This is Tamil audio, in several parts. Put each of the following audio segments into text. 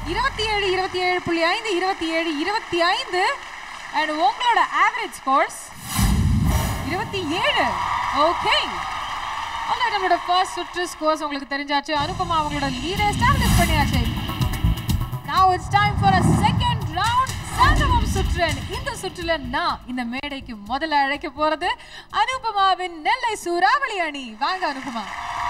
இருபத்தி ஏழு இருபத்தி ஏழு புள்ளி ஐந்து இருபத்தி ஏழு இருபத்தி ஐந்து அண்ட் உங்களோட ஆவரேஜ் ஸ்கோர்ஸ் இருபத்தி ஏழு ஓகே அவ்வளோ நம்மளோட ஃபர்ஸ்ட் சுற்று ஸ்கோர்ஸ் உங்களுக்கு தெரிஞ்சாச்சு அனுபமா அவங்களோட லீடை எஸ்டாப்ளிஷ் பண்ணியாச்சு Now it's time for a second round சங்கமம் சுற்றன் இந்த சுற்றுல நான் இந்த மேடைக்கு முதல்ல அழைக்க போறது அனுபமாவின் நெல்லை சூறாவளி அணி வாங்க அனுபமா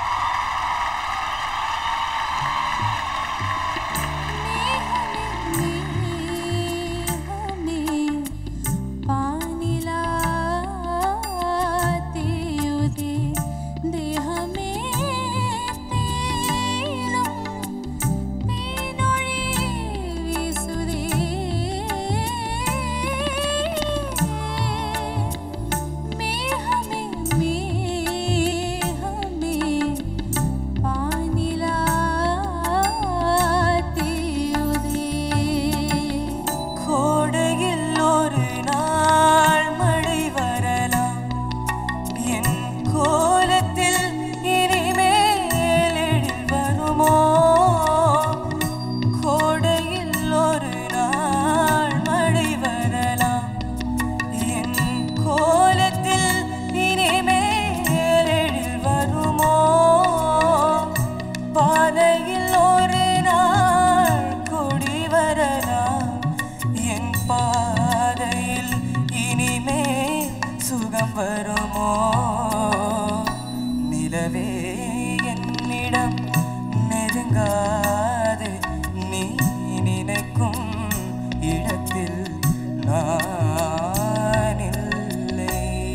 கோடையில் ஒரு நாள் மழை வரலாம் என் கோலத்தில் இனிமேல் எழில் வருமோ கோடையில் ஒரு நாள் மழை வரலாம் என் கோலத்தில் இனிமேல் எழில் வருமோ பாதையில் ஒரு நாள் கொடி வரலாம் என் பாதையில் இனிமேல் சுகம் வருமோ நிலவே என்னிடம் நெருங்காது நீ நினைக்கும் இடத்தில் நான் இல்லை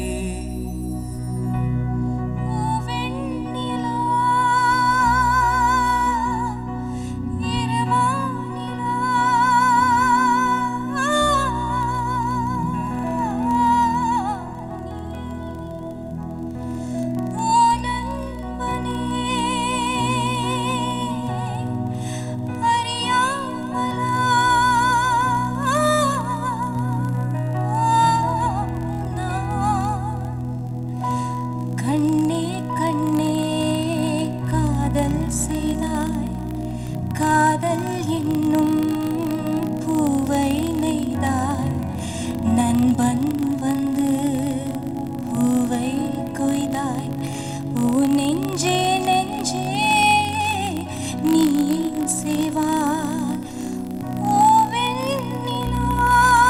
கண்ணே கண்ணே காதல் செய்தாய் காதல் என்னும் பூவை நெய்தாய் நண்பன் வந்து பூவை கொய்தாய் ஓ நெஞ்சே நெஞ்சே நீ ஏன் செய்வாய் ஓ வெண்ணிலா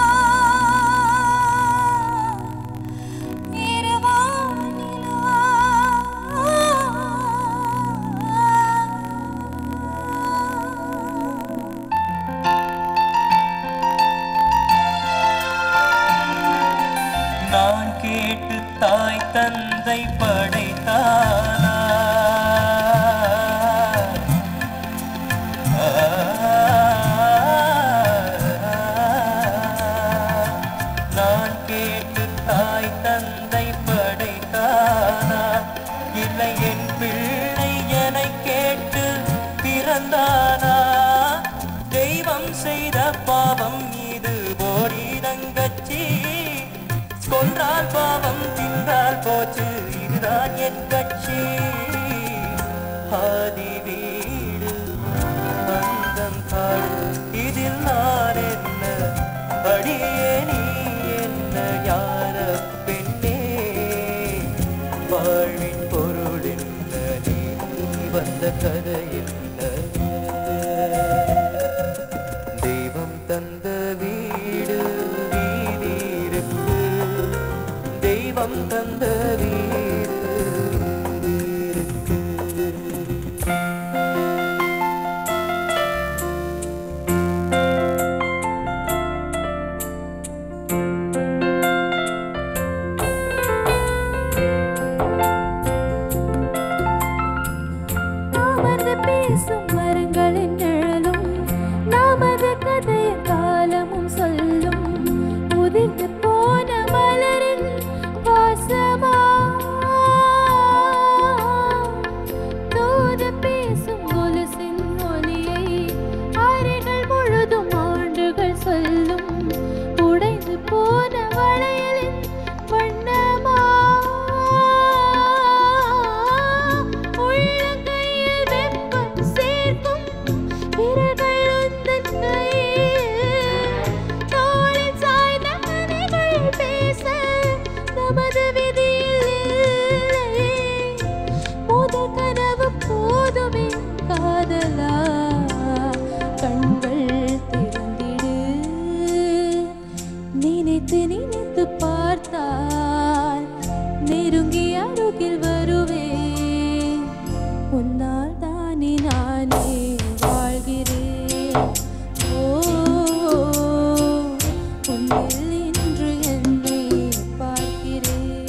நான் கேட்டு தாய் தந்தை படைத்தானா நான் கேட்டு தாய் தந்தை படைத்தானா இல்லை என் பிள்ளை என கேட்டு பிறந்தானா தெய்வம் செய்த பாவம் இது போரி தங்கச்சி கொன்றால் பாவம் தின்றால் போச்சு இதுதான் ஓ உன்னில் இன்று என்னை பார்க்கிறேன்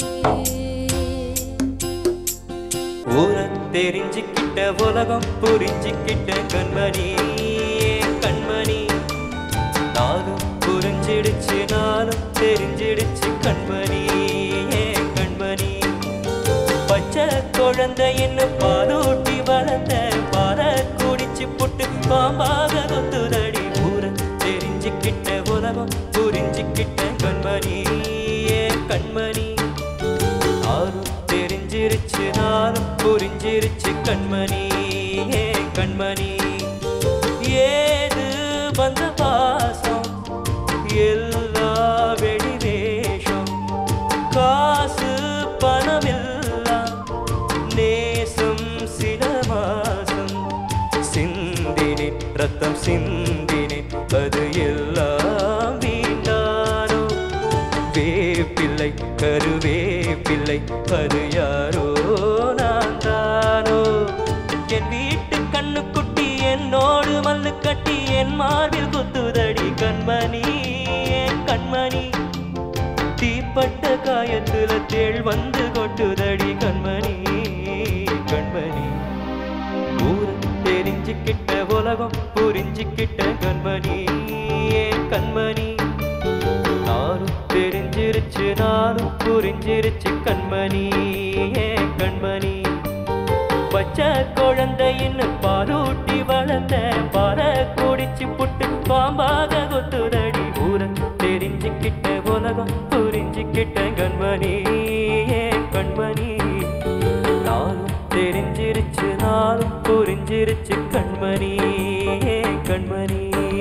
ஊர தெரிஞ்சுக்கிட்ட உலகம் புரிஞ்சுக்கிட்ட கண்மணி கண்மணி நானும் புரிஞ்சிடுச்சு நானும் தெரிஞ்சிடுச்சு கண்மணி கண்மணி பச்சை குழந்தை என்ன பாலூட்டி வளர்ந்த பால குடிச்சு புட்டு பாம்பாக கொத்துதடி ஊர தெரிஞ்சுக்கிட்ட உலகம் புரிஞ்சுக்கிட்ட கண்மணி கண்மணி நானும் தெரிஞ்சிருச்சு நானும் புரிஞ்சிருச்சு கண்மணி ஏ கண்மணி ஏது வந்த பாசம் எல்லா வெளி வேஷம் காசு பணமெல்லாம் நேசம் சில மாசம் சிந்தினேன் ரத்தம் சிந்தினேன் அது எல்லாம் வீண்டானோ வேப்பிள்ளை கருவேப்பிள்ளை அது யாரோ நான் தானோ என் வீட்டு கண்ணுக்குட்டி என்னோடு மல்லு கட்டி என் மார்பில் குத்துதடி கண்மணி என் கண்மணி தீப்பட்ட காயத்துல தேள் வந்து கொட்டுதடி கண்மணி கண்மணி ஊர் தெரிஞ்சுக்கிட்ட உலகம் புரிஞ்சுக்கிட்ட கண்மணி ஏன் கண்மணி நானும் தெரிஞ்சிருச்சு நானும் புரிஞ்சிருச்சு கண்மணி ஏன் கண்மணி பச்சை குழந்தைன்னு பாலூட்டி வளர்ந்த பால குடிச்சு புட்டு பாம்பாக கொத்துதடி ஊர தெரிஞ்சுக்கிட்ட உலகம் புரிஞ்சுக்கிட்ட கண்மணி ஏன் கண்மணி நானும் தெரிஞ்சிருச்சு நானும் புரிஞ்சிருச்சு கண்மணி ஏன் கண்மணி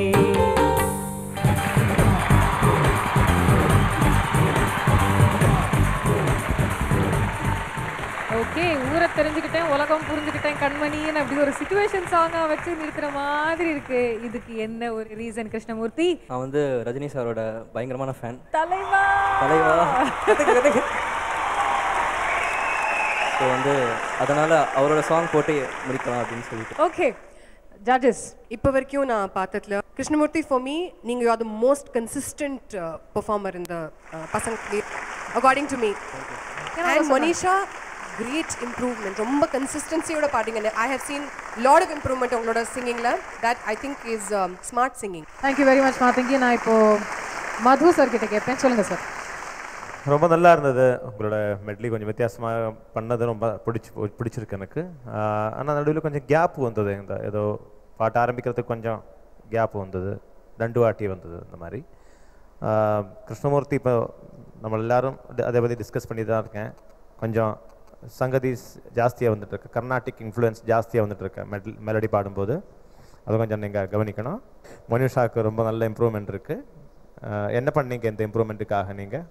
ஓகே ஊரை தெரிஞ்சுக்கிட்டேன் உலகம் புரிஞ்சுக்கிட்டேன் கண்மணின்னு அப்படி ஒரு சுச்சுவேஷன் சாங்கா வச்சு நிறுத்துற மாதிரி இருக்கு இதுக்கு என்ன ஒரு ரீசன் கிருஷ்ணமூர்த்தி நான் வந்து ரஜினி சாரோட பயங்கரமான ஃபேன் தலைவா தலைவா ஸோ வந்து அதனால் அவரோட சாங் போட்டு முடிக்கலாம் அப்படின்னு சொல்லிட்டு ஓகே ஜட்ஜஸ் இப்போ வரைக்கும் நான் பார்த்ததுல கிருஷ்ணமூர்த்தி ஃபார் மீ நீங்கள் are the most consistent performer இந்த பசங்க according to me and Monisha great improvement ரொம்ப கன்சிஸ்டன்சியோட பாடுங்க I have seen lot of improvement உங்களோட சிங்கிங்கில் that I think is smart singing thank you very much Mathangi நான் இப்போ மது சார் கிட்ட கேட்பேன் சொல்லுங்க சார் ரொம்ப நல்லா இருந்தது உங்களோட மெட்லி கொஞ்சம் வித்தியாசமாக பண்ணது ரொம்ப பிடிச்சி பிடிச்சிருக்கு எனக்கு ஆனால் நடுவில் கொஞ்சம் கேப் வந்தது இந்த ஏதோ பாட்டு ஆரம்பிக்கிறதுக்கு கொஞ்சம் கேப் வந்தது ரெண்டு வாட்டி வந்தது இந்த மாதிரி ஆஹ் கிருஷ்ணமூர்த்தி இப்போ நம்ம எல்லாரும் அது- அதை பற்றி டிஸ்கஸ் பண்ணி தான் இருக்கேன் கொஞ்சம் சங்கதி ஜாஸ்தியாக வந்துட்டு இருக்கு கர்நாடிக் இன்ஃப்ளூயன்ஸ் ஜாஸ்தியாக வந்துட்டு இருக்கு மெட் மெலடி பாடும்போது அதை கொஞ்சம் நீங்கள் கவனிக்கணும் மனுஷாவுக்கு ரொம்ப நல்ல இம்ப்ரூவ்மெண்ட் இருக்குது என்ன பண்ணீங்க இந்த இம்ப்ரூவ்மெண்ட்டுக்காக நீங்கள்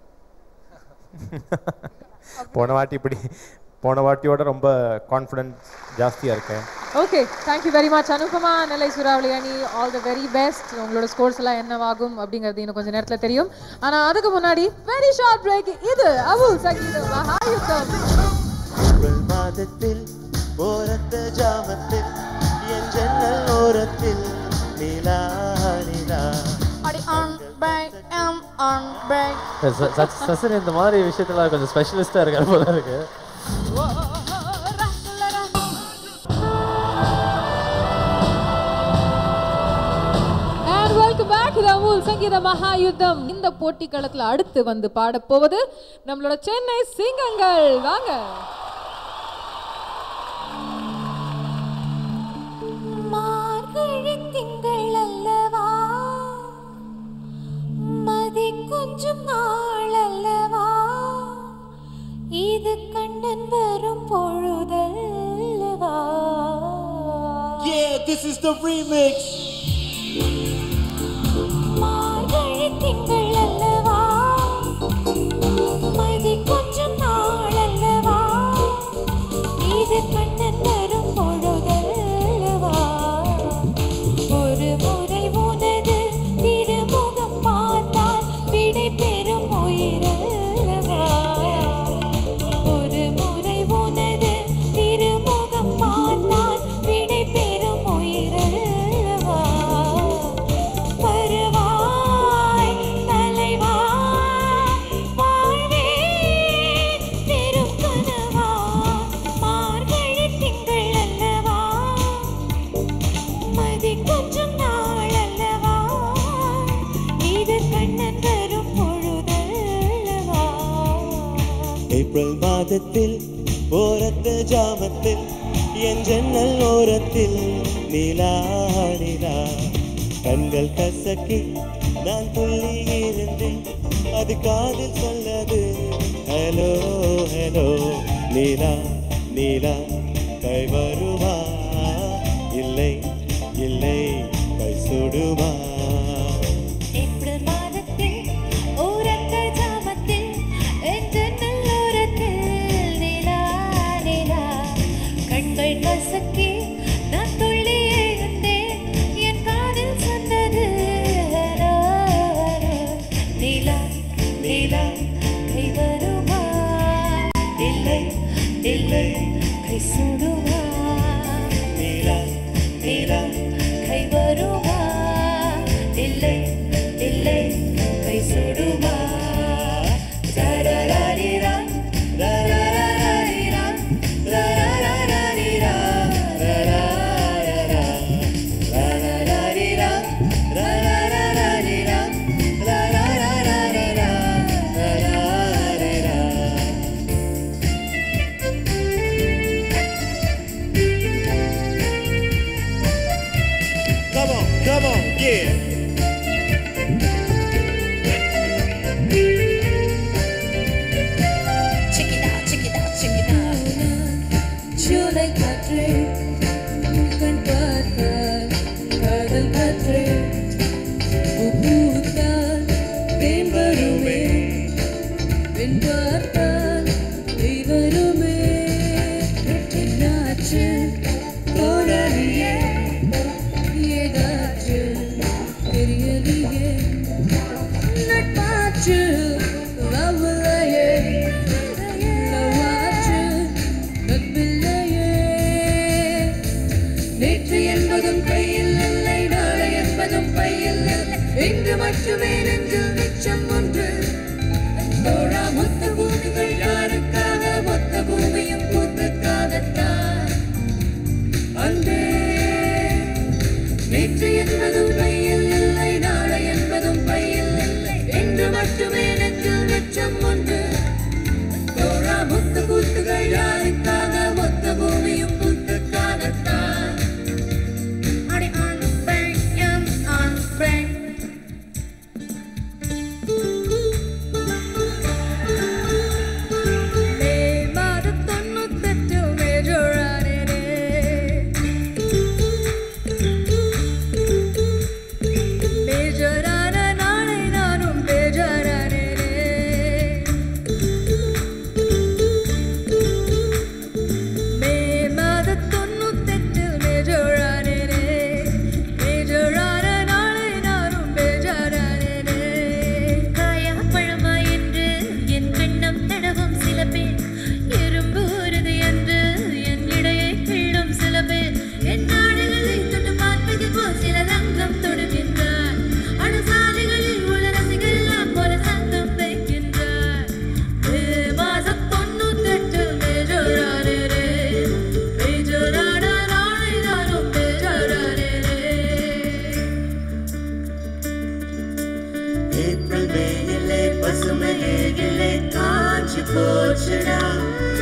போன வாட்டி இப்படி போன வாட்டியோட ரொம்ப கான்ஃபிடென்ஸ் ஜாஸ்தியாக இருக்கேன் okay thank you very much Anupama Nellai Sooravali அணி ஆல் தி வெரி பெஸ்ட் உங்களோட ஸ்கோர்ஸ் எல்லாம் என்னவாகும் அப்படிங்கிறது இன்னும் கொஞ்சம் நேரத்துல தெரியும் ஆனா அதுக்கு முன்னாடி வெரி ஷார்ட் பிரேக் இது அபுல் சங்கீதம் மகாயுத்தம் உங்கள் மாதத்தில் ஓரத்த ஜாமத்தில் என் ஜன்னல் ஓரத்தில் நிலா நிலா சசன் இந்த மாதிரி விஷயத்துல கொஞ்சம் ஸ்பெஷலிஸ்டா இருக்காரு போல இருக்கு அண்ட் வெல்கம் பேக் இது அமுல் சங்கீத மகாயுத்தம் இந்த போட்டி களத்துல அடுத்து வந்து பாடப் போவது நம்மளோட சென்னை சிங்கங்கள் வாங்க மார்கழி திங்கள் அல்லவா மதி கொஞ்சம் நாள் அல்லவா இது கண்ணன் வரும் பொழுதல்லவா Yeah, this is the remix. மார்கழி திங்கள் அல்லவா மதி கொஞ்சம் நாள் அல்லவா இது கண்ணன் வரும் பொழுதல்லவா ஒரு முறை உனது திருமுகம் பார்த்தால் விடை பெறும் உயிரல்லவா ஒரு முறை உனது திருமுகம் பார்த்தால் விடை பெறும் உயிரல்லவா ஏப்ரல் மாதத்தில் ஓரத்து ஜாமத்தில் என் ஜன்னல் ஓரத்தில் நிலா நிலா கண்கள் கசக்கி நான் துள்ளி இருந்தேன் அது காதில் சொன்னது ஹலோ ஹலோ நீலா நீலா கை வருமா இல்லை இல்லை கை சுடுமா ஏப்ரல் மாதத்தில் ஓரத்த ஜாமத்தில் என் ஜன்னல் ஓரத்தில் நிலா நிலா கண்கள் கசக்கி நான் துள்ளி எழுந்தேன் என் காதில் சொன்னது ஹலோ ஹலோ நிலா நிலா கை வருமா இல்லை இல்லை கை சுடுமா நீலா நீலா கை வருமா இல்லை இல்லை கை சுடுமா ரரரரிரா, ரரரரிரா, ரரரரிரா, ரரரரா, ரரரரிரா, ரரரரிரா, ரரரரிரா, ரரரரிரா. Come on, come on, yeah. Check it out, check it out, check it out. July காற்று கண் பார்த்தால் காதல் காற்று பூ பூத்தால் தேன் வருமே பெண் பார்த்தால் தீ வருமே என்னாச்சு தோழலியே ஏதாச்சு தெரியலையே நட்பாச்சு லவ்லையே லவ்வாச்சு நட்பில்லையே நேற்று என்பதும் கையில் இல்லை நாளை என்பதும் பையில் இல்லை இன்று மட்டுமே நெஞ்சில் மிச்சம் ஒன்று தோழா மொத்த பூமிகள் யாருக்காக மொத்த பூமியும் பூத்துக்காகத்தான் அன்பே நேற்று என்பதும் பையில் இல்லை நாளை என்பதும் பையில் இல்லை என்று மட்டுமே நெஞ்சில் மிச்சம் ஒன்று தோழா மொத்த கூத்துகள் யாருக்காக மொத்த பூமியும் பூத்துக்காகத்தான் அடி ஆண் பெண் எம் ஆண் பெண் மே மாதத் தொண்ணூத்தெட்டில் மேஜரானேனே. மேஜரான நாளை நானும் பேஜரானேனே. மே மாதத் தொண்ணூத்தெட்டில் மேஜரானேனே. மேஜரான நாளை நானும் பேஜரானேனே. காயா பழமா என்று என் கண்ணம் தடவும் சில பேர் எறும்பு ஊறுது என்று என் இடையை கிள்ளும் சில பேர் என் நாடுகளை தொட்டு பார்ப்பது போல் சில ரங்கம் தொடுகின்றார் அணுசாலைகளில் உள்ள ரசிகெல்லாம் போல சங்கம் வைக்கின்றார் மே மாசம் தொண்ணூத்தெட்டில் மேஜரானே மேஜரான நாளை நானும் மேஜரானே ஏப்ரல் வெயிலே பசுமையே இல்லை காஞ்சு போச்சுடா